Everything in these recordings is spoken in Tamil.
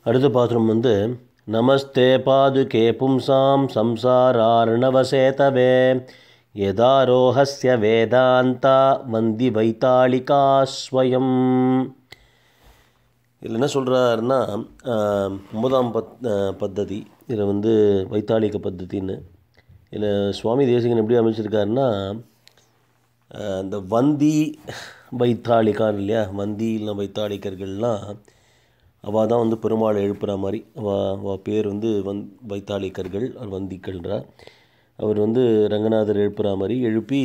அடுத்த பாத்திரம் வந்து நமஸ்தே பாதுகே பும்சாம் சம்சாரார்ணவசேதவே யதாரோஹஸ்ய வேதாந்தா வந்தி வைத்தாளிகா ஸ்வயம் இதில் என்ன சொல்கிறாருன்னா ஒன்பதாம் பத் அஹ், பத்ததி இதில் வந்து வைத்தாளிக பத்ததின்னு இதில் சுவாமி தேசிகன் எப்படி அமைச்சிருக்காருன்னா அஹ், இந்த வந்தி வைத்தாளிகான் இல்லையா வந்தி இல்லை வைத்தாளிகர்கள்லாம் அவள் தான் வந்து பெருமாளை எழுப்புற மாதிரி அவள் அவள் பேர் வந்து வந் வைத்தாளிகர்கள் அவர் வந்திகள்ன்றா அவர் வந்து ரங்கநாதர் எழுப்புற மாதிரி எழுப்பி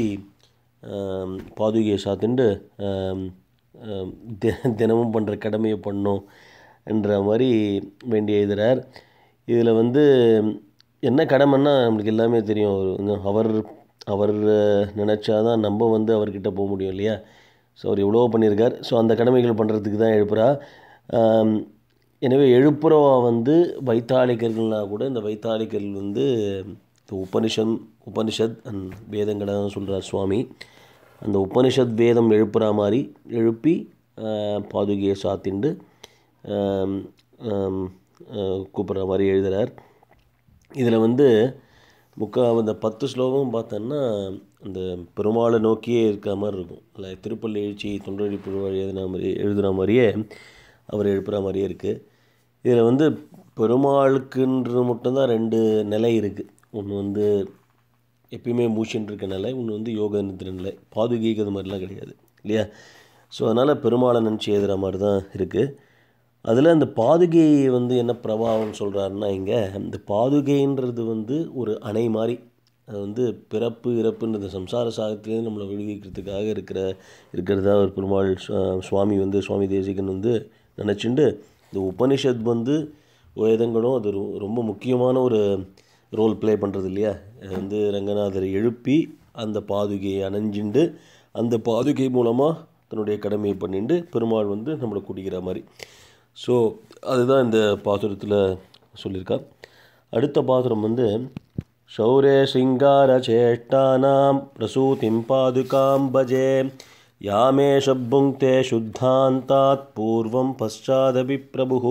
ஆம், பாதுகையை சாத்திண்டு ஆம், ஆம், தி- தினமும் பண்ணுற கடமையை பண்ணோம் என்ற மாதிரி வேண்டி எழுதுகிறார் இதில் வந்து என்ன கடமைன்னா நம்மளுக்கு எல்லாமே தெரியும் அவர் வந்து அவர் அவர் நினச்சாதான் நம்ம வந்து அவர்கிட்ட போக முடியும் இல்லையா ஸோ அவர் எவ்வளோ பண்ணியிருக்கார் ஸோ அந்த கடமைகள் பண்ணுறதுக்கு தான் எழுப்புறா ஆம், எனவே எழுப்புறவா வந்து வைத்தாளிகர்கள்னா கூட இந்த வைத்தாளிகர்கள் வந்து இந்த உபனிஷத் உபனிஷத் அண்ட் வேதங்களை தான் சொல்கிறார் சுவாமி அந்த உபனிஷத் வேதம் எழுப்புற மாதிரி எழுப்பி ஆஹ், பாதுகையை சாத்திண்டு ஆம், ஆம், ஆஹ், கூப்பிட்ற மாதிரி எழுதுகிறார் இதில் வந்து முக்கா அந்த பத்து ஸ்லோகம் பார்த்தோன்னா அந்த பெருமாளை நோக்கியே இருக்கிற மாதிரி இருக்கும் இல்லை திருப்பள்ளி எழுச்சி தொண்டழி புழுவாழி எழுதின மாதிரி எழுதுன மாதிரியே அவர் எழுப்புற மாதிரியே இருக்குது இதில் வந்து பெருமாளுக்குன்றது மட்டும்தான் ரெண்டு நிலை இருக்குது ஒன்று வந்து எப்பயுமே மூச்சுன்னு இருக்க நிலை ஒன்று வந்து யோக நித்திர நிலை பாதுகைக்கு அது மாதிரிலாம் கிடையாது இல்லையா ஸோ அதனால் பெருமாளை நினச்சி எழுதுகிற மாதிரி தான் இருக்குது அதில் அந்த பாதுகை வந்து என்ன பிரபாவம் சொல்கிறாருன்னா இங்கே இந்த பாதுகைன்றது வந்து ஒரு அணை மாதிரி அது வந்து பிறப்பு இறப்புன்ற சம்சார சாகத்திலேருந்து நம்மளை விடுவிக்கிறதுக்காக இருக்கிற இருக்கிறதா ஒரு பெருமாள் சுவா- சுவாமி வந்து சுவாமி தேசிகன் வந்து நினச்சிண்டு இந்த உபனிஷத் வந்து வேதங்களும் அது ரொ- ரொம்ப முக்கியமான ஒரு ரோல் ப்ளே பண்ணுறது இல்லையா அது வந்து ரங்கநாதரை எழுப்பி அந்த பாதுகையை அணைஞ்சிண்டு அந்த பாதுகை மூலமாக தன்னுடைய கடமையை பண்ணிட்டு பெருமாள் வந்து நம்மளை குடிக்கிற மாதிரி ஸோ அதுதான் இந்த பாசுரத்தில் சொல்லியிருக்கா அடுத்த பாசுரம் வந்து शौरे शृङ्गारचेष्टानां प्रसूतिं पादुकां भजे यामे शब्बुङ्क्ते शुद्धान्तात् பூர்வம் பశ్చాதபி பிரபு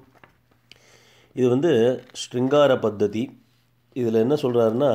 இது வந்து ஸ்ருங்கார பத்ததி இதில் என்ன சொல்கிறாருன்னா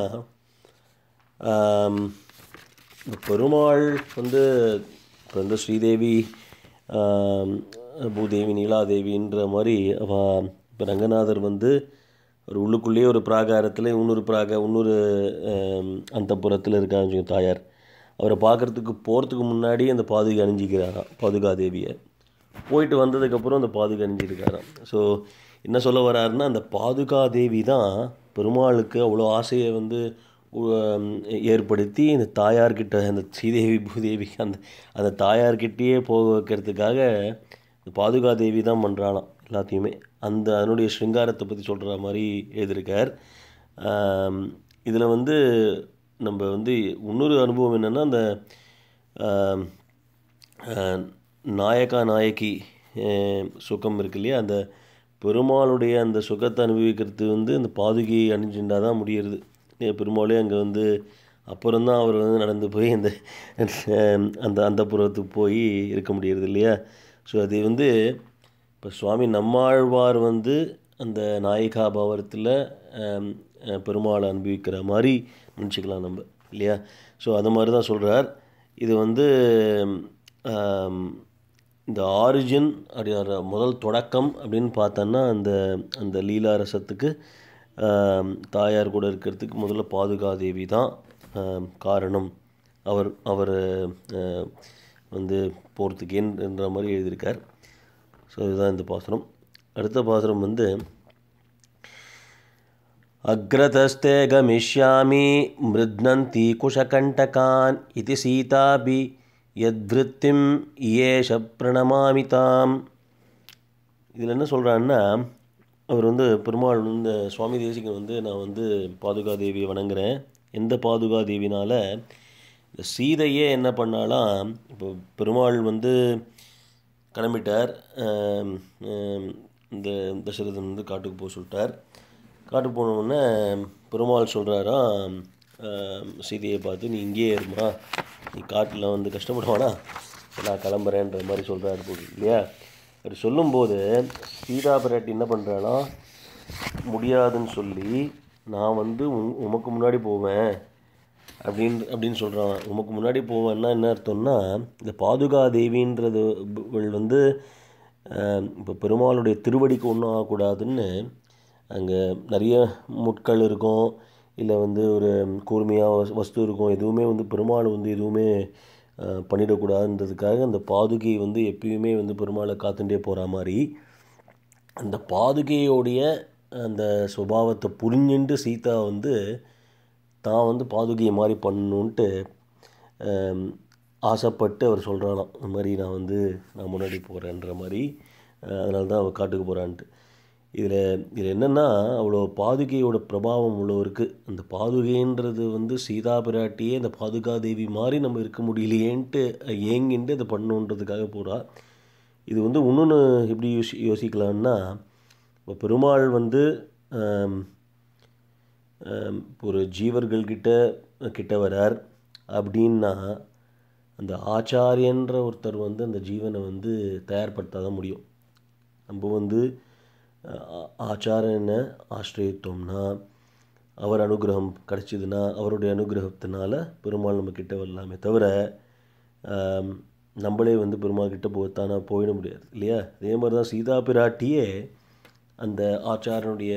இந்த பெருமாள் வந்து இப்போ வந்து ஸ்ரீதேவி ஆம், பூதேவி நீலாதேவின்ற மாதிரி அவ இப்போ ரங்கநாதர் வந்து ஒரு உள்ளுக்குள்ளேயே ஒரு பிராகாரத்தில் இன்னொரு பிராக இன்னொரு அந்த புறத்தில் இருக்காங்க தாயார் அவரை பார்க்குறதுக்கு போகிறதுக்கு முன்னாடி அந்த பாதுகை அணிஞ்சிக்கிறாராம் பாதுகா தேவியை போயிட்டு வந்ததுக்கப்புறம் அந்த பாதுகா அணிஞ்சிருக்காராம் ஸோ என்ன சொல்ல வராருன்னா அந்த பாதுகா தேவி தான் பெருமாளுக்கு அவ்வளோ ஆசையை வந்து உம், ஏற்படுத்தி இந்த தாயார்கிட்ட அந்த ஸ்ரீதேவி பூதேவி அந்த அந்த தாயார்கிட்டயே போக வைக்கிறதுக்காக இந்த பாதுகா தேவி தான் பண்ணுறாளாம் எல்லாத்தையுமே அந்த அதனுடைய ஸ்ருங்காரத்தை பற்றி சொல்கிற மாதிரி எழுதியிருக்கார் இதில் வந்து நம்ம வந்து இன்னொரு அனுபவம் என்னென்னா அந்த ஆம், ஆஹ், நாயகா நாயகி ஆஹ், சுகம் இருக்கு இல்லையா அந்த பெருமாளுடைய அந்த சுகத்தை அனுபவிக்கிறது வந்து அந்த பாதுகையை அணிஞ்சுண்டா தான் முடியறது ஏன் பெருமாளே அங்கே வந்து அப்புறம்தான் அவர் வந்து நடந்து போய் அந்த ஆஹ், அந்த அந்த புறத்துக்கு போய் இருக்க முடியறது இல்லையா ஸோ அது வந்து இப்போ சுவாமி நம்மாழ்வார் வந்து அந்த நாயிகா பாவத்தில் பெருமாளை அனுபவிக்கிற மாதிரி நினச்சிக்கலாம் நம்ம இல்லையா ஸோ அது மாதிரி தான் சொல்கிறார் இது வந்து ஆம், இந்த ஆரிஜின் அப்படின்ற முதல் தொடக்கம் அப்படின்னு பார்த்தோன்னா அந்த அந்த லீலா ரசத்துக்கு ஆம், தாயார் கூட இருக்கிறதுக்கு முதல்ல பாதுகாதேவி தான் ஆம், காரணம் அவர் அவர் அஹ், வந்து போகிறதுக்கு என்ற மாதிரி எழுதியிருக்கார் ஸோ இதுதான் இந்த பாசுரம் அடுத்த பாசுரம் வந்து अग्रतस्ते गमिष्यामि मृद्नन्ति कुशकण्टकान् इति सीतापि यद्वृत्तिम् इयेष प्रणमामि தாம் இதில் என்ன சொல்கிறான்னா அவர் வந்து பெருமாள் வந்து சுவாமி தேசிகன் வந்து நான் வந்து பாதுகா தேவியை வணங்குறேன் எந்த பாதுகா தேவினால இந்த சீதையே என்ன பண்ணாலாம் இப்போ பெருமாள் வந்து கிளம்பிட்டார் ஆம், ஆம், இந்த தசரதன் வந்து காட்டுக்கு போக சொல்லிட்டார் காட்டுக்கு போன உடனே பெருமாள் சொல்கிறாராம் சீதையை பார்த்து நீ இங்கேயே இருமா நீ காட்டில் வந்து கஷ்டப்பட வேணாம் நான் கிளம்புறேன்ற மாதிரி சொல்கிறாரு போது இல்லையா அப்படி சொல்லும்போது சீதா பிராட்டி என்ன பண்ணுறான்னா முடியாதுன்னு சொல்லி நான் வந்து உம் உமக்கு முன்னாடி போவேன் அப்படின்னு அப்படின்னு சொல்கிறான் உமக்கு முன்னாடி போவேன்னா என்ன அர்த்தம்னா இந்த பாதுகா தேவின்றது இவள் வந்து இப்போ பெருமாளுடைய திருவடிக்கு ஒன்றும் ஆகக்கூடாதுன்னு அங்கே நிறைய முட்கள் இருக்கும் இல்லை வந்து ஒரு கூர்மையாக வஸ்- வஸ்து இருக்கும் எதுவுமே வந்து பெருமாள் வந்து எதுவுமே அஹ், பண்ணிடக்கூடாதுன்றதுக்காக அந்த பாதுகை வந்து எப்பயுமே வந்து பெருமாளை காத்துட்டே போகிற மாதிரி அந்த பாதுகையோடைய அந்த சுபாவத்தை புரிஞ்சுட்டு சீதா வந்து தான் வந்து பாதுகையை மாதிரி பண்ணணுன்ட்டு ஆம், ஆசைப்பட்டு அவர் சொல்கிறானாம் இந்த மாதிரி நான் வந்து நான் முன்னாடி போகிறேன்ற மாதிரி அதனால தான் அவள் காட்டுக்கு போகிறான்ட்டு இதில் இதில் என்னென்னா அவ்வளோ பாதுகையோட பிரபாவம் அவ்வளோ இருக்குது அந்த பாதுகைன்றது வந்து சீதா பிராட்டியே அந்த பாதுகா தேவி மாதிரி நம்ம இருக்க முடியலையேன்ட்டு ஏங்கிட்டு அதை பண்ணணுன்றதுக்காக போகிறா இது வந்து இன்னொன்று எப்படி யோசி யோசிக்கலாம்னா இப்போ பெருமாள் வந்து ஆம், ஆம், ஒரு ஜீவர்கள்கிட்ட கிட்ட வரார் அப்படின்னா அந்த ஆச்சாரியன்ற ஒருத்தர் வந்து அந்த ஜீவனை வந்து தயார்படுத்த தான் முடியும் நம்ம வந்து ஆ- ஆச்சாரியனை ஆசிரியத்தோம்னா அவர் அனுகிரகம் கிடச்சிதுன்னா அவருடைய அனுகிரகத்தினால பெருமாள் நம்ம கிட்ட வரலாமே தவிர ஆம், நம்மளே வந்து பெருமாள் கிட்ட போகத்தானா போயிட முடியாது இல்லையா அதே மாதிரி தான் சீதா பிராட்டியே அந்த ஆச்சாரனுடைய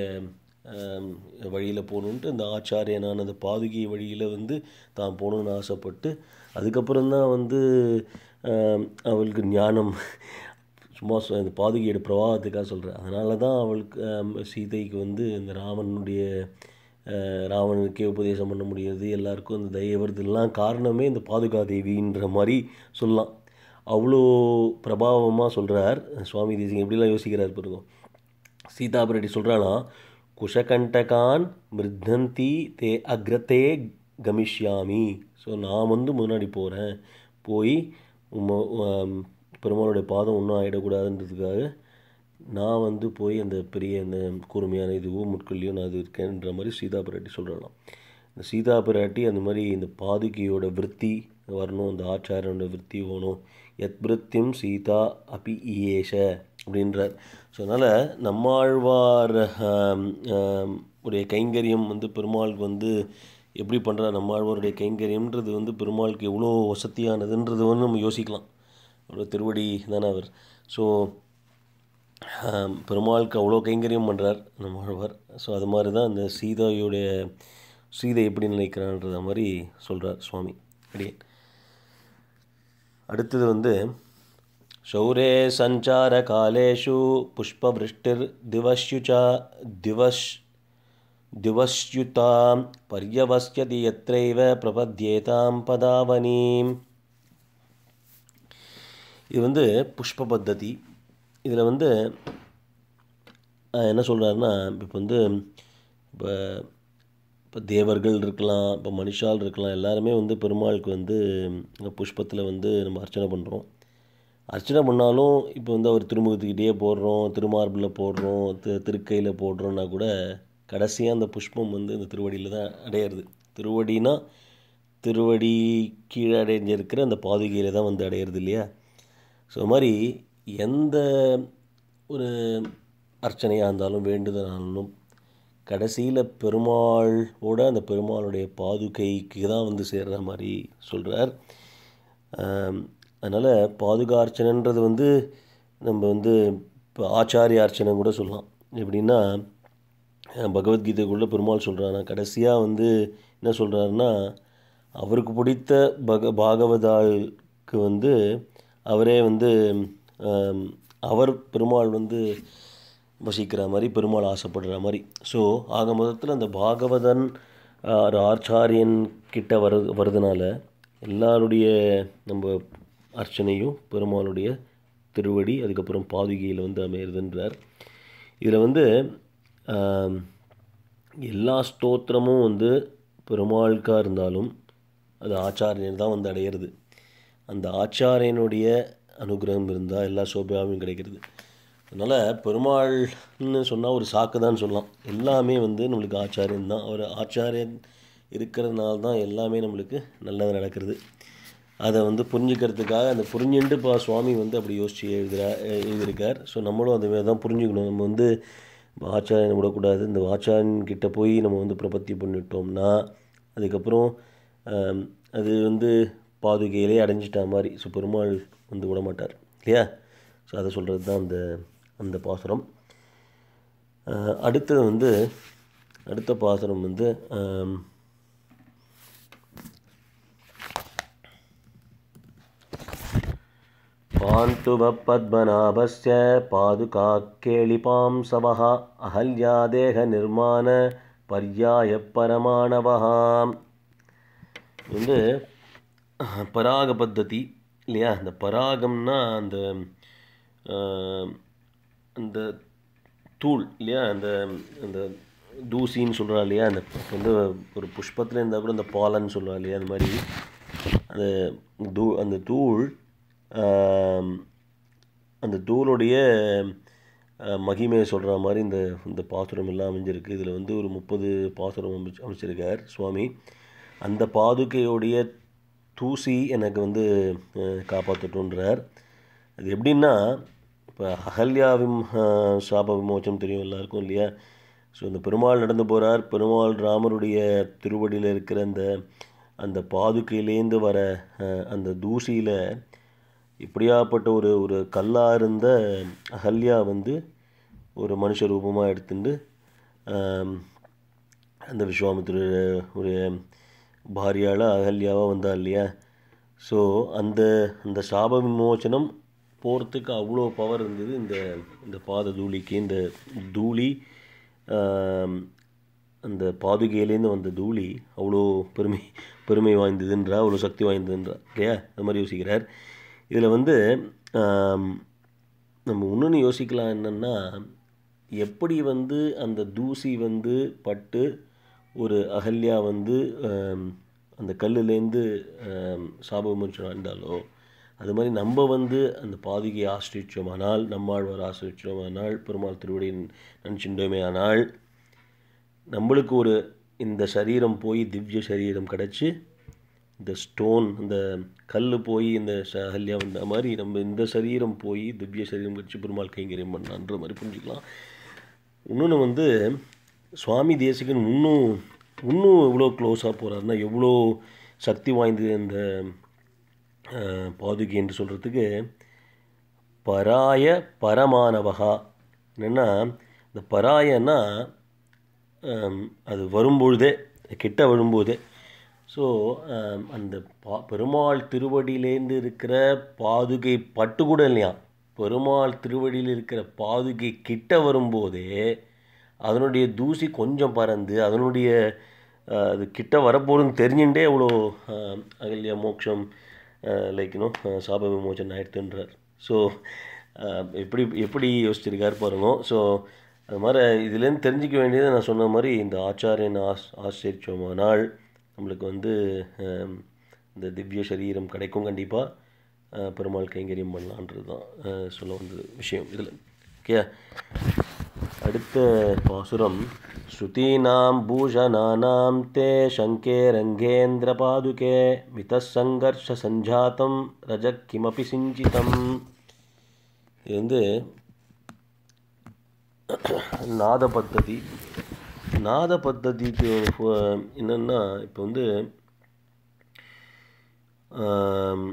வழியில் போகணுன்ட்டு அந்த ஆச்சாரியனான அந்த பாதுகை வழியில் வந்து தான் போகணுன்னு ஆசைப்பட்டு அதுக்கப்புறம் தான் வந்து ஆம், அவளுக்கு ஞானம் சும்மா சொ- இந்த பாதுகையோட பிரவாகத்துக்காக சொல்கிறேன் அதனால தான் அவளுக்கு ஆம், சீதைக்கு வந்து இந்த ராவனுடைய அஹ், ராவணனுக்கே உபதேசம் பண்ண முடியாது எல்லாருக்கும் இந்த தயை வருதெல்லாம் காரணமே இந்த பாதுகா தேவின்ற மாதிரி சொல்லலாம் அவ்வளோ பிரபாவமாக சொல்கிறார் சுவாமி தேசிகன் எப்படிலாம் யோசிக்கிறார் பாருங்க சீதா பிராட்டி சொல்கிறானா குஷகண்டகான் மிருத்தந்தி தே அக்ரத்தே கமிஷ்யாமி ஸோ நான் வந்து முன்னாடி போகிறேன் போய் உம்ம ஆம், பெருமாளுடைய பாதம் ஒன்றும் ஆகிடக்கூடாதுன்றதுக்காக நான் வந்து போய் அந்த பெரிய அந்த கூர்மையான இதுவோ முட்கள்லையோ நான் அது இருக்கேன்ற மாதிரி சீதா பிராட்டி சொல்கிறாளாம் இந்த சீதா பிராட்டி அந்த மாதிரி இந்த பாதுகையோட விருத்தி வரணும் அந்த ஆச்சாரனோட விருத்தி வேணும் எத் விருத்தியும் சீதா அபி ஈயேஷ அப்படின்றார் ஸோ அதனால் நம்மாழ்வார் ஆம், ஆம், உடைய கைங்கரியம் வந்து பெருமாளுக்கு வந்து எப்படி பண்ணுறார் நம்மாழ்வாருடைய கைங்கரியம்ன்றது வந்து பெருமாளுக்கு எவ்வளோ வசதியானதுன்றது வந்து நம்ம யோசிக்கலாம் ஒரு திருவடி தானே அவர் ஸோ ஆம், பெருமாளுக்கு அவ்வளோ கைங்கரியம் பண்ணுறார் நம்ம ஆழ்வார் ஸோ அது மாதிரி தான் இந்த சீதையுடைய சீதை எப்படி நினைக்கிறான்றத மாதிரி சொல்கிறார் சுவாமி அடியேன் அடுத்தது வந்து शौरे सञ्चारकालेषु पुष्पवृष्टिर् दिवस्युचा दिवस् दिवस्युतां पर्यवस्यति यत्रैव प्रपद्येतां पदावनीम् இது வந்து புஷ்ப பத்ததி இதில் வந்து அஹ், என்ன சொல்கிறாருன்னா இப்போ வந்து இப்போ இப்போ தேவர்கள் இருக்கலாம் இப்போ மனுஷால் இருக்கலாம் எல்லாருமே வந்து பெருமாளுக்கு வந்து புஷ்பத்தில் வந்து நம்ம அர்ச்சனை பண்ணுறோம் அர்ச்சனை பண்ணாலும் இப்போ வந்து அவர் திருமுகத்துக்கிட்டே போடுறோம் திருமார்பில் போடுறோம் தி திருக்கையில் போடுறோன்னா கூட கடைசியாக அந்த புஷ்பம் வந்து இந்த திருவடியில் தான் அடையிறது திருவடினா திருவடி கீழே அடைஞ்சிருக்கிற அந்த பாதுகையில் தான் வந்து அடையிறது இல்லையா ஸோ அது மாதிரி எந்த ஒரு அர்ச்சனையாக இருந்தாலும் வேண்டுதலாலும் கடைசியில் பெருமாளோட அந்த பெருமாளுடைய பாதுகைக்கு தான் வந்து சேர்ற மாதிரி சொல்கிறார் அதனால் பாதுகா அர்ச்சனைன்றது வந்து நம்ம வந்து இப்போ ஆச்சாரிய அர்ச்சனை கூட சொல்லலாம் எப்படின்னா அஹ் பகவத்கீதைக்குள்ளே பெருமாள் சொல்கிறானா கடைசியாக வந்து என்ன சொல்கிறாருன்னா அவருக்கு பிடித்த பக பாகவதாளுக்கு வந்து அவரே வந்து ஆம், அவர் பெருமாள் வந்து வசிக்கிற மாதிரி பெருமாள் ஆசைப்படுற மாதிரி ஸோ ஆக மொத்தத்தில் அந்த பாகவதன் ஆஹ், ஒரு ஆச்சாரியன் கிட்ட வர வரதுனால எல்லாருடைய நம்ம அர்ச்சனையும் பெருமாளுடைய திருவடி அதுக்கப்புறம் பாதுகையில் வந்து அமையிறதுன்றார் இதில் வந்து ஆம், எல்லா ஸ்தோத்திரமும் வந்து பெருமாளுக்காக இருந்தாலும் அது ஆச்சாரியன் தான் வந்து அடையிறது அந்த ஆச்சாரியனுடைய அனுகிரகம் இருந்தால் எல்லா சோபியாவும் கிடைக்கிறது அதனால் பெருமாள்னு சொன்னால் ஒரு சாக்கு தான் சொல்லலாம் எல்லாமே வந்து நம்மளுக்கு ஆச்சாரியன் தான் அவர் ஆச்சாரியன் இருக்கிறதுனால தான் எல்லாமே நம்மளுக்கு நல்லது நடக்கிறது அதை வந்து புரிஞ்சுக்கிறதுக்காக அந்த புரிஞ்சுட்டு இப்போ சுவாமி வந்து அப்படி யோசித்து எழுதுறா எழுதியிருக்கார் ஸோ நம்மளும் அந்த மாதிரி தான் புரிஞ்சுக்கணும் நம்ம வந்து ஆச்சாரியனை விடக்கூடாது இந்த ஆச்சாரியன் கிட்ட போய் நம்ம வந்து பிரபத்தி பண்ணிட்டோம்னா அதுக்கப்புறம் ஆம், அது வந்து பாதுகையிலே அடைஞ்சிட்டா மாதிரி ஸோ பெருமாள் வந்து விட மாட்டார் இல்லையா ஸோ அதை சொல்கிறது தான் அந்த அந்த பாசுரம் அஹ், அடுத்தது வந்து அடுத்த பாசுரம் வந்து ஆம், पान्तुभपद्मनाभस्य पादुकाक्केलिपां सवः अहल्यादेहनिर्माण पर्यायपरमाणवः வந்து அஹ், பராக பத்ததி இல்லையா அந்த பராகம்னா அந்த அஹ், அந்த தூள் இல்லையா அந்த அந்த தூசின்னு சொல்கிறா இல்லையா அந்த இப்ப வந்து ஒரு புஷ்பத்தில் இருந்தால் கூட அந்த பாலன்னு சொல்கிறா இல்லையா அந்த மாதிரி அந்த தூ அந்த தூள் ஆம், அந்த தூளுடைய அஹ், மகிமையை சொல்கிற மாதிரி இந்த இந்த பாசுரம் எல்லாம் அமைஞ்சிருக்கு இதில் வந்து ஒரு முப்பது பாசுரம் அமைச்சு அமைச்சிருக்கார் சுவாமி அந்த பாதுகையோடைய தூசி எனக்கு வந்து அஹ், காப்பாற்றட்டுன்றார் அது எப்படின்னா இப்போ அகல்யாவிம் அஹ், சாப விமோச்சனம் தெரியும் எல்லாருக்கும் இல்லையா ஸோ இந்த பெருமாள் நடந்து போகிறார் பெருமாள் ராமருடைய திருவடியில் இருக்கிற அந்த அந்த பாதுகையிலேந்து வர அஹ், அந்த தூசியில் இப்படியாப்பட்ட ஒரு ஒரு கல்லாக இருந்த அகல்யா வந்து ஒரு மனுஷ ரூபமாக எடுத்துட்டு ஆம், அந்த விஸ்வாமித்திர ஒரு பாரியால் அகல்யாவாக வந்தா இல்லையா ஸோ அந்த அந்த சாப விமோச்சனம் போகிறதுக்கு அவ்வளோ பவர் இருந்தது இந்த இந்த பாத தூளிக்கு இந்த தூளி ஆம், அந்த பாதுகையிலேருந்து வந்த தூளி அவ்வளோ பெருமை பெருமை வாய்ந்ததுன்றா அவ்வளோ சக்தி வாய்ந்ததுன்றா இல்லையா அது மாதிரி யோசிக்கிறார் இதில் வந்து ஆம், நம்ம இன்னொன்று யோசிக்கலாம் என்னென்னா எப்படி வந்து அந்த தூசி வந்து பட்டு ஒரு அகல்யா வந்து ஆம், அந்த கல்லுலேருந்து சாப விமோச்சனம் அடைந்தாலோ அது மாதிரி நம்ம வந்து அந்த பாதுகையை ஆசிரிச்சோமானால் நம்மாழ்வார் ஆசிரிச்சோமானால் பெருமாள் திருவடி நினச்சிட்டோமே ஆனால் நம்மளுக்கு ஒரு இந்த சரீரம் போய் திவ்ய சரீரம் கிடச்சி இந்த ஸ்டோன் இந்த கல் போய் இந்த சஹல்யா வந்த மாதிரி நம்ம இந்த சரீரம் போய் திவ்ய சரீரம் கிடச்சி பெருமாள் கைங்கரியம் பண்ணான்ற மாதிரி புரிஞ்சுக்கலாம் இன்னொன்று வந்து சுவாமி தேசிகன் இன்னும் இன்னும் எவ்வளோ க்ளோஸாக போகிறாருன்னா எவ்வளோ சக்தி வாய்ந்தது இந்த அஹ், பாதுகை என்று சொல்கிறதுக்கு பராய பரமானவகா என்னென்னா இந்த பராயன்னா ஆம், அது வரும்பொழுதே கிட்ட வரும்போதே ஸோ அந்த பா பெருமாள் திருவடியிலேருந்து இருக்கிற பாதுகை பட்டு கூட இல்லையா பெருமாள் திருவடியில் இருக்கிற பாதுகை கிட்ட வரும்போதே அதனுடைய தூசி கொஞ்சம் பறந்து அதனுடைய அஹ், அது கிட்ட வரப்போகுதுன்னு தெரிஞ்சுட்டே அவ்வளோ அஹ், அகல்யா மோட்சம் லைக் இன்னும் சாப விமோச்சன் ஆயிடுத்துன்றார் ஸோ எப்படி எப்படி யோசிச்சிருக்கார் பாருங்க ஸோ அது மாதிரி இதுலேருந்து தெரிஞ்சிக்க வேண்டியது நான் சொன்ன மாதிரி இந்த ஆச்சாரியன் ஆஸ் ஆசிரிச்சோமானால் நம்மளுக்கு வந்து ஆம், இந்த திவ்ய சரீரம் கிடைக்கும் கண்டிப்பாக பெருமாள் கைங்கரியம் பண்ணலான்றது தான் அஹ், சொல்ல வந்த விஷயம் இதில் ஓகே அடுத்த பாசுரம் ஸ்ருதீனாம் பூஷணானாம் தே சங்கே ரங்கேந்திர பாதுகே மிதசங்கர்ஷ சஞ்சாத்தம் ரஜக் கிமபி சிஞ்சிதம் இது வந்து நாத பத்ததி நாத பத்ததிக்கு அஹ், என்னன்னா இப்போ வந்து ஆம்,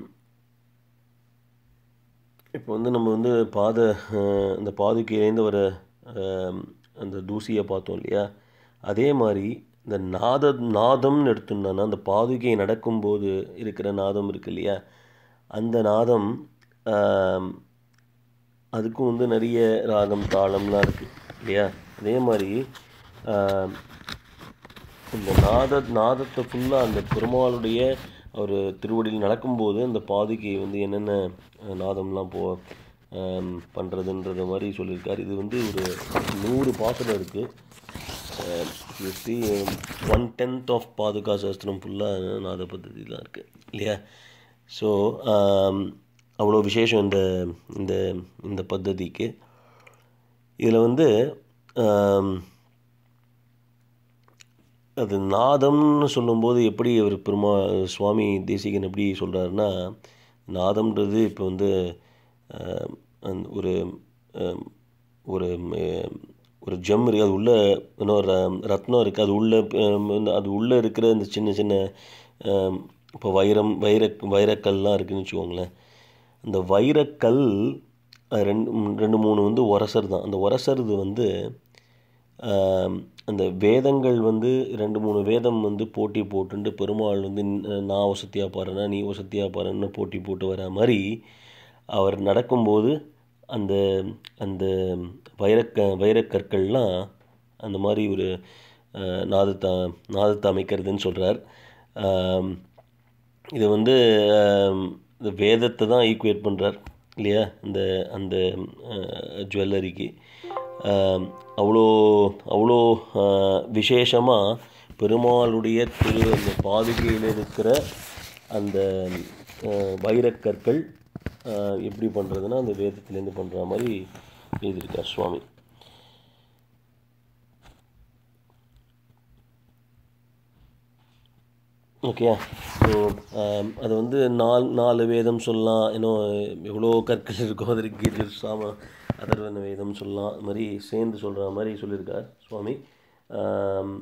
இப்போ வந்து நம்ம வந்து பாத அஹ், இந்த பாதுகையிலேருந்து வர அஹ், அந்த தூசியை பார்த்தோம் இல்லையா அதே மாதிரி இந்த நாத நாதம்னு எடுத்தோம்னா அந்த பாதுகை நடக்கும்போது இருக்கிற நாதம் இருக்கு இல்லையா அந்த நாதம் ஆம், அதுக்கும் வந்து நிறைய ராகம் தாளம்லாம் இருக்குது இல்லையா அதே மாதிரி ஆம், இந்த நாத நாதத்தை ஃபுல்லாக அந்த பெருமாளுடைய ஒரு திருவடியில் நடக்கும்போது அந்த பாதுகை வந்து என்னென்ன அஹ், நாதம்லாம் போ பண்ணுறதுன்றத மாதிரி சொல்லியிருக்கார் இது வந்து ஒரு நூறு பாசனம் இருக்குது சி ஒன் டென்த் ஆஃப் பாதுகா சாஸ்திரம் ஃபுல்லாக நாத பద్ధதி தான் இருக்குது இல்லையா ஸோ அவ்வளோ விசேஷம் இந்த இந்த இந்த பద్ధதிக்கு இதில் வந்து ஆம், அது நாதம்னு சொல்லும்போது எப்படி அவர் பெருமா சுவாமி தேசிகன் எப்படி சொல்கிறாருன்னா நாதம்ன்றது இப்போ வந்து அஹ், அந்த ஒரு அஹ், ஒரு அஹ், ஒரு ஜெம் இருக்குது அது உள்ளே இன்னொரு ர- ரத்னம் இருக்குது அது உள்ளே அது உள்ளே இருக்கிற இந்த சின்ன சின்ன அஹ், இப்போ வைரம் வைர வைரக்கல்லாம் இருக்குதுன்னு வச்சுக்கோங்களேன் அந்த வைரக்கல் அது ரெண்டு ம், ரெண்டு மூணு வந்து உரசர் தான் அந்த உரசறது வந்து ஆம், அந்த வேதங்கள் வந்து ரெண்டு மூணு வேதம் வந்து போட்டி போட்டுண்டு பெருமாள் வந்து ந- நான் வசதியாக பாருன்னா நீ வசதியாக பாருன்னு போட்டி போட்டு வர மாதிரி அவர் நடக்கும்போது அந்த அந்த வைரக்க வைரக்கற்கள்லாம் அந்த மாதிரி ஒரு அஹ், நாதத்தை நாதத்தை அமைக்கிறதுன்னு சொல்கிறார் இது வந்து ஆம், இந்த வேதத்தை தான் ஈக்குவேட் பண்ணுறார் இல்லையா இந்த அந்த ஜுவல்லரிக்கு அவ்வளோ அவ்வளோ விசேஷமாக பெருமாளுடைய திரு அந்த பாதுகையில் இருக்கிற அந்த அஹ், வைரக்கற்கள் அஹ், எப்படி பண்ணுறதுன்னா அந்த வேதத்துலேருந்து பண்ணுற மாதிரி எழுதியிருக்கார் சுவாமி ஓகே ஸோ அது வந்து நாலு நாலு வேதம் சொல்லலாம் இன்னும் எவ்வளோ கற்கள் இருக்கோ அதற்கு கீதை சாம அதர்வன வேதம் சொல்லலாம் அது மாதிரி சேர்ந்து சொல்கிற மாதிரி சொல்லியிருக்கார் சுவாமி ஆம்,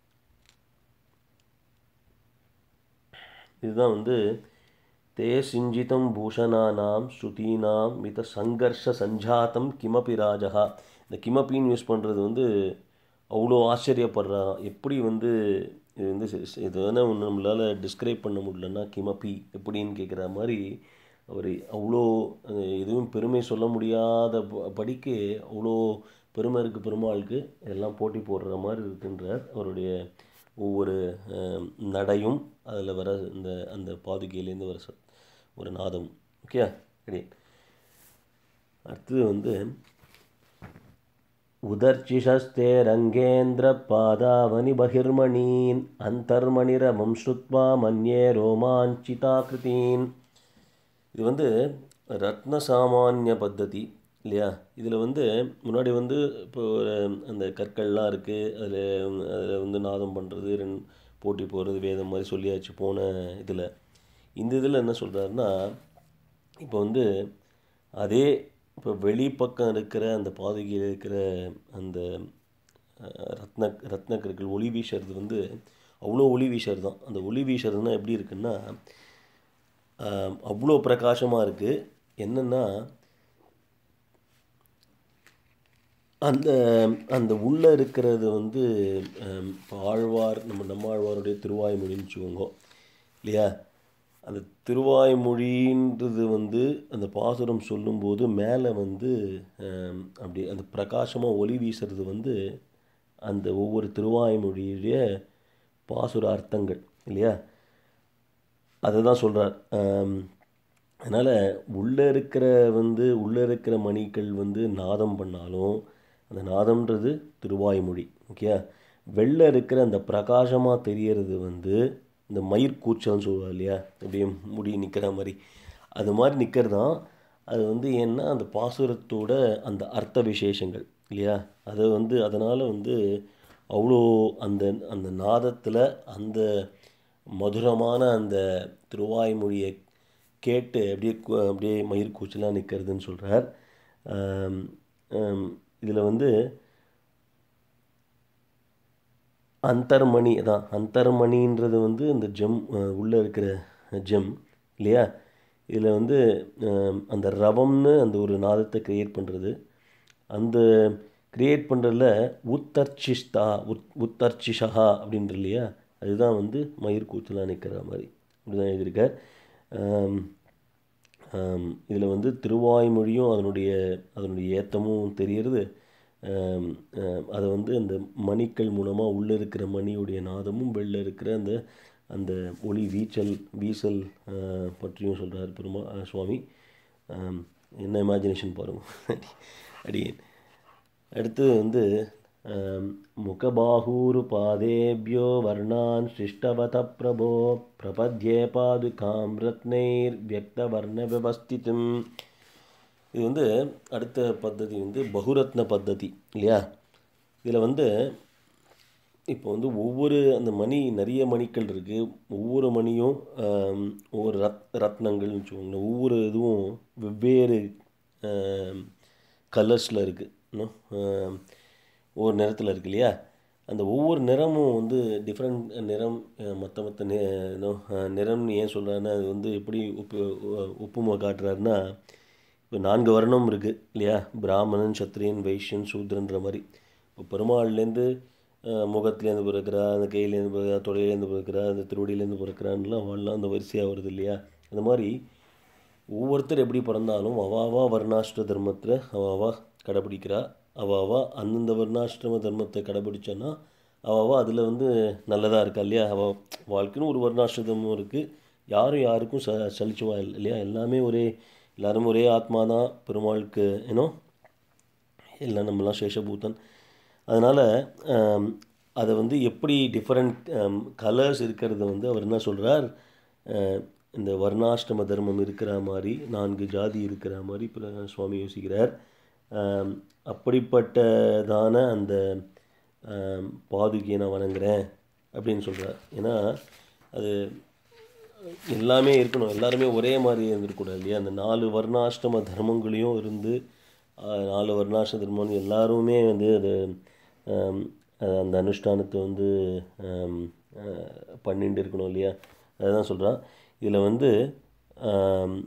இதுதான் வந்து தே சிஞ்சிதம் பூஷணானாம் ஸ்ருதீனாம் மித சங்கர்ஷ சஞ்சாத்தம் கிமபி ராஜா இந்த கிமப்பின்னு யூஸ் பண்ணுறது வந்து அவ்வளோ ஆச்சரியப்படுறா எப்படி வந்து இது வந்து சி- சி- இது வந்து ஒன்று நம்மளால் டிஸ்கிரைப் பண்ண முடியலன்னா கிமப்பி எப்படின்னு கேட்குற மாதிரி அவர் அவ்வளோ அஹ், எதுவும் பெருமை சொல்ல முடியாத ப- படிக்கு அவ்வளோ பெருமை இருக்குது பெருமாளுக்கு எல்லாம் போட்டி போடுற மாதிரி இருக்குன்றார் அவருடைய ஒவ்வொரு அஹ், நடையும் அதில் வர இந்த அந்த பாதுகையிலேருந்து வர சத் ஒரு நாதம் ஓகே ரெடி அடுத்தது வந்து உதர்ச்சிஷஸ்தே ரங்கேந்திர பாதாவனி பகிர்மணீன் அந்தர்மணிரமம் ஸ்ருத்வா மன்யே ரோமாஞ்சிதாகிருதீன் இது வந்து ரத்ன சாமானிய பத்ததி இல்லையா இதில் வந்து முன்னாடி வந்து இப்போ ஒரு அந்த கற்கள்லாம் இருக்குது அதில் அதில் வந்து நாதம் பண்ணுறது ரெண்டு போட்டி போடுறது வேதம் மாதிரி சொல்லியாச்சு போன இதில் இந்த இதில் என்ன சொல்கிறாருன்னா இப்போ வந்து அதே இப்போ வெளிப்பக்கம் இருக்கிற அந்த பாதுகையில் இருக்கிற அந்த அஹ், ரத்ன ரத்ன கற்கள் ஒளி வீசுறது வந்து அவ்வளோ ஒளி வீசுறது தான் அந்த ஒளி வீசுறதுன்னா எப்படி இருக்குன்னா ஆம், அவ்வளோ பிரகாசமாக இருக்குது என்னென்னா அந்த அந்த உள்ளே இருக்கிறது வந்து ஆம், இப்போ ஆழ்வார் நம்ம நம்மாழ்வாருடைய திருவாய்மொழின்னு வச்சுக்கோங்க இல்லையா அந்த திருவாய்மொழின்றது வந்து அந்த பாசுரம் சொல்லும்போது மேலே வந்து ஆம், அப்படி அந்த பிரகாசமாக ஒளி வீசுறது வந்து அந்த ஒவ்வொரு திருவாய்மொழியுடைய பாசுர அர்த்தங்கள் இல்லையா அதை தான் சொல்கிறார் அதனால் உள்ளே இருக்கிற வந்து உள்ளே இருக்கிற மணிகள் வந்து நாதம் பண்ணாலும் அந்த நாதம்ன்றது திருவாய்மொழி ஓகே வெளில இருக்கிற அந்த பிரகாசமாக தெரியறது வந்து இந்த மயிர்கூச்சல்னு சொல்லுவா இல்லையா அப்படியே முடி நிற்கிற மாதிரி அது மாதிரி நிற்கிறது தான் அது வந்து ஏன்னா அந்த பாசுரத்தோட அந்த அர்த்த விசேஷங்கள் இல்லையா அது வந்து அதனால் வந்து அவ்வளோ அந்த அந்த நாதத்தில் அந்த மதுரமான அந்த திருவாய்மொழியை கேட்டு அப்படியே கு- அப்படியே மயிர் கூச்சலாக நிற்கிறதுன்னு சொல்கிறார் இதில் வந்து அந்தர்மணி அதான் அந்தர்மணின்றது வந்து இந்த ஜெம் உள்ளே இருக்கிற ஜெம் இல்லையா இதில் வந்து அஹ், அந்த ரவம்னு அந்த ஒரு நாதத்தை க்ரியேட் பண்ணுறது அந்த க்ரியேட் பண்ணுறதுல உத்தர்ச்சிஷ்தா உத் உத்தர்ச்சிஷா அப்படின்ற இல்லையா அதுதான் வந்து மயிர் கூச்சலாக நிற்கிற மாதிரி அப்படி தான் எழுதியிருக்கார் இதில் வந்து திருவாய்மொழியும் அதனுடைய அதனுடைய ஏத்தமும் தெரிகிறது ஆம், ஆம், அதை வந்து அந்த மணிக்கள் மூலமாக உள்ளே இருக்கிற மணியுடைய நாதமும் வெளில இருக்கிற அந்த அந்த ஒளி வீச்சல் வீசல் ஆ, பற்றியும் சொல்கிறார் பெருமா ஆ, சுவாமி ஆம், என்ன இமேஜினேஷன் பாருங்கள் அடியேன் அடுத்து வந்து ஆம், முகபாகூரு பாதேபியோ வர்ணான் சிஷ்டவத பிரபோ பிரபத்யே பாதுகாம் ரத்னைர் வியக்த வர்ண விவஸ்திதம் இது வந்து அடுத்த பద్ధதி வந்து பகுரத்ன பద్ధதி இல்லையா இதில் வந்து இப்போ வந்து ஒவ்வொரு அந்த மணி நிறைய மணிகள் இருக்குது ஒவ்வொரு மணியும் ஆம், ஒவ்வொரு ரத் ரத்னங்கள்னு வச்சுக்கோங்களேன் ஒவ்வொரு இதுவும் வெவ்வேறு கலர்ஸில் இருக்குது இன்னும் ஆம், ஒவ்வொரு நிறத்தில் இருக்கு இல்லையா அந்த ஒவ்வொரு நிறமும் வந்து டிஃப்ரெண்ட் நிறம் மற்ற மற்ற நி இன்னும், அஹ், நிறம்னு ஏன் சொல்கிறாருன்னா அது வந்து எப்படி ஒப்பு ஒப்புமை காட்டுறாருன்னா இப்போ நான்கு வர்ணம் இருக்குது இல்லையா பிராமணன் சத்திரியன் வைஷ்யன் சூத்ரன்ற மாதிரி இப்போ பெருமாள்லேருந்து அஹ், முகத்துலேருந்து பிறக்கிறா அந்த கையிலேருந்து பிறக்கிறா தொடையிலேருந்து பிறக்கிறா அந்த திருவடியிலேருந்து பிறக்கிறான்லாம் அவள்லாம் அந்த வரிசையாக வருது இல்லையா அந்த மாதிரி ஒவ்வொருத்தர் எப்படி பிறந்தாலும் அவாவா வர்ணாஷ்ட தர்மத்தில் அவாவா கடைப்பிடிக்கிறா அவாவா அந்தந்த வர்ணாஷ்டிரம தர்மத்தை கடைப்பிடிச்சான்னா அவாவா அதில் வந்து நல்லதாக இருக்கா இல்லையா அவள் வாழ்க்கைன்னு ஒரு வர்ணாஷ்ட தர்மம் இருக்குது யாரும் யாருக்கும் ச சலிச்சுவா இல்லை இல்லையா எல்லாமே ஒரே எல்லாரும் ஒரே ஆத்மா தான் பெருமாளுக்கு ஏன்னோ எல்லாம் நம்மலாம் சேஷபூதன் அதனால் அதை வந்து எப்படி டிஃப்ரெண்ட் கலர்ஸ் இருக்கிறத வந்து அவர் என்ன சொல்கிறார் இந்த வர்ணாஷ்டம தர்மம் இருக்கிற மாதிரி நான்கு ஜாதி இருக்கிற மாதிரி பிர- சுவாமி யோசிக்கிறார் ஆம், அப்படிப்பட்டதான அந்த ஆம், பாதுகையை நான் வணங்குறேன் அப்படின்னு சொல்கிறார் ஏன்னா அது எல்லாமே இருக்கணும் எல்லாருமே ஒரே மாதிரி இருந்துருக்கூடாது இல்லையா அந்த நாலு வர்ணாஷ்டம தர்மங்களையும் இருந்து ஆஹ், நாலு வர்ணாஷ்ட தர்மம் எல்லாருமே வந்து அது ஆம், அஹ், அந்த அனுஷ்டானத்தை வந்து ஆம், அஹ், பண்ணிட்டு இருக்கணும் இல்லையா அதுதான் சொல்கிறான் இதில் வந்து ஆம்,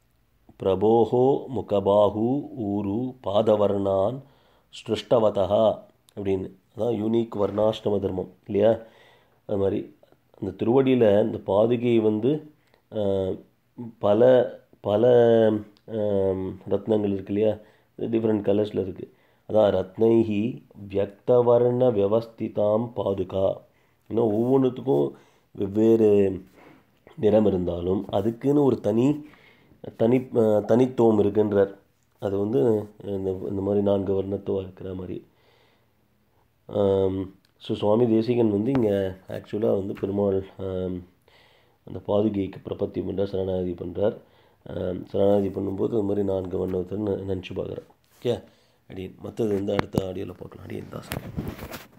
பிரபோஹோ முகபாஹு ஊரு பாதவர்ணான் ஸ்ருஷ்டவதா அப்படின்னு அதான் யூனிக் வர்ணாஷ்டம தர்மம் இல்லையா அது மாதிரி அந்த திருவடியில் இந்த பாதுகை வந்து ஆஹ், பல பல ஆம், ரத்னங்கள் இருக்கு இல்லையா டிஃப்ரெண்ட் கலர்ஸில் இருக்குது அதான் ரத்னைஹி வியக்தவர்ண வியவஸ்திதாம் பாதுகா இன்னும் ஒவ்வொன்றுத்துக்கும் வெவ்வேறு நிறம் இருந்தாலும் அதுக்குன்னு ஒரு தனி தனி அஹ், தனித்துவம் இருக்குன்றார் அது வந்து இந்த இந்த மாதிரி நான்கு வர்ணத்துவம் இருக்கிற மாதிரி ஸோ சுவாமி தேசிகன் வந்து இங்கே ஆக்சுவலாக வந்து பெருமாள் ஆம், அந்த பாதுகைக்கு பிரபத்தி பண்ணுறார் சரணாகதி பண்ணுறார் சரணாகதி பண்ணும்போது இந்த மாதிரி நான்கு வண்ணத்தை நினச்சி பார்க்குறார் ஓகே அடியன் மற்றது வந்து அடுத்த ஆடியோவில் பார்க்கலாம் அடியன் தாசன்